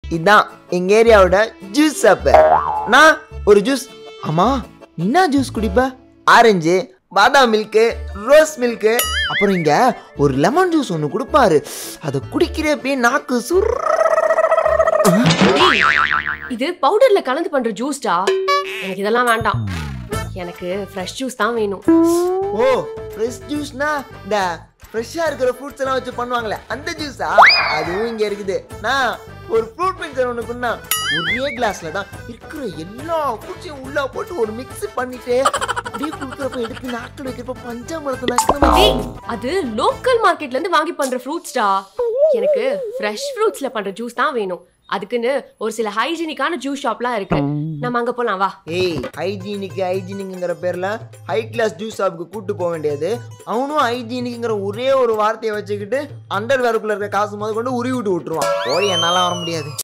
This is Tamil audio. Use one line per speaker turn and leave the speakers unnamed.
இதான் எங்க ஏரியாவோட ஜூஸ் ஷாப்பு நான் ஒரு ஜூஸ் ஆமா நீ என்ன ஜூஸ் குடிப்ப ஆரஞ்சு பாதாம் மில்க்கு ரோஸ் மில்க்கு அப்புறம் இங்க ஒரு லெமன் ஜூஸ் ஒன்று கொடுப்பாரு அதை குடிக்கிறப்பே நாக்கு சுர்
இது பவுடர்ல கலந்து பண்ற ஜூஸ்டா எனக்கு இதெல்லாம் வேண்டாம் எனக்கு ஃப்ரெஷ் ஜூஸ் தான் வேணும்
ஓ ஃப்ரெஷ் ஜூஸ்னா இந்த ஃப்ரெஷ்ஷாக இருக்கிற ஃப்ரூட்ஸ் எல்லாம் வச்சு பண்ணுவாங்களே அந்த ஜூஸா அதுவும் இங்கே இருக்குது நான் ஒரு ஃப்ரூட் மிக்சர் ஒன்று பண்ணா ஒரே கிளாஸ்ல தான் இருக்கிற எல்லா ஃப்ரூட்ஸையும் உள்ள போட்டு ஒரு மிக்ஸ் பண்ணிட்டு அப்படியே கொடுக்குறப்ப எடுத்து நாக்கில் வைக்கிறப்ப பஞ்சாமிரத்தை நக்கிற
டேய், அது லோக்கல் மார்க்கெட்ல இருந்து வாங்கி பண்ற ஃப்ரூட்ஸ்டா எனக்கு ஃப்ரெஷ் ஃப்ரூட்ஸ்ல பண்ற ஜூஸ் தான் வேணும் அதுக்குன்னு ஒரு சில ஹைஜீனிக்கான ஜூஸ் ஷாப்லாம் இருக்கு நம்ம அங்க போலாம் வா
ஏய் ஹைஜீனிக் ஹைஜீனிக்குங்கிற பேர்ல ஹை கிளாஸ் ஜூஸ் ஷாப்புக்கு கூட்டு போக வேண்டியது அவனும் ஹைஜீனிக்குங்கிற ஒரே ஒரு வார்த்தையை வச்சுக்கிட்டு அண்டர் வேருக்குள்ள இருக்க காசு முதல் கொண்டு உருவி விட்டு விட்டுருவான் ஓய் என்னால வர முடியாது